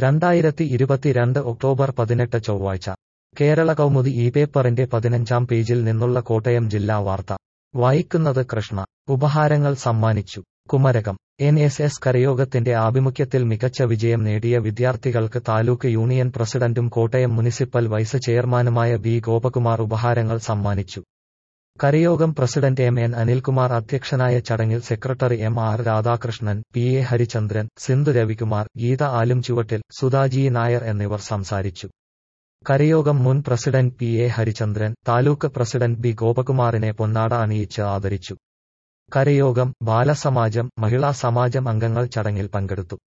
രണ്ടായിരത്തി ഇരുപത്തിരണ്ട് ഒക്ടോബർ പതിനെട്ട് ചൊവ്വാഴ്ച കേരള കൗമുദി ഈ പേപ്പറിന്റെ പതിനഞ്ചാം പേജിൽ നിന്നുള്ള കോട്ടയം ജില്ലാ വാർത്ത വായിക്കുന്നത് കൃഷ്ണ ഉപഹാരങ്ങൾ സമ്മാനിച്ചു കുമരകം എൻ എസ് എസ് കരയോഗത്തിന്റെ ആഭിമുഖ്യത്തിൽ മികച്ച വിജയം നേടിയ വിദ്യാർത്ഥികൾക്ക് താലൂക്ക് യൂണിയൻ പ്രസിഡന്റും കോട്ടയം മുനിസിപ്പൽ വൈസ് ചെയർമാനുമായ ബി ഗോപകുമാർ ഉപഹാരങ്ങൾ സമ്മാനിച്ചു കരയോഗം പ്രസിഡന്റ് എം എൻ അനിൽകുമാർ അധ്യക്ഷനായ ചടങ്ങിൽ secretary M R Radhakrishnan P A Harichandran Sindhu Ravikumar Geetha Alumchuvattil Sudhaji Nair എന്നിവർ സംസാരിച്ചു കരയോഗം മുൻ president P A Harichandran taluk president B ഗോപകുമാറിനെ പൊന്നാട അണിയിച്ച് ആദരിച്ചു കരയോഗം ബാലസമാജം മഹിളാ സമാജം അംഗങ്ങൾ ചടങ്ങിൽ പങ്കെടുത്തു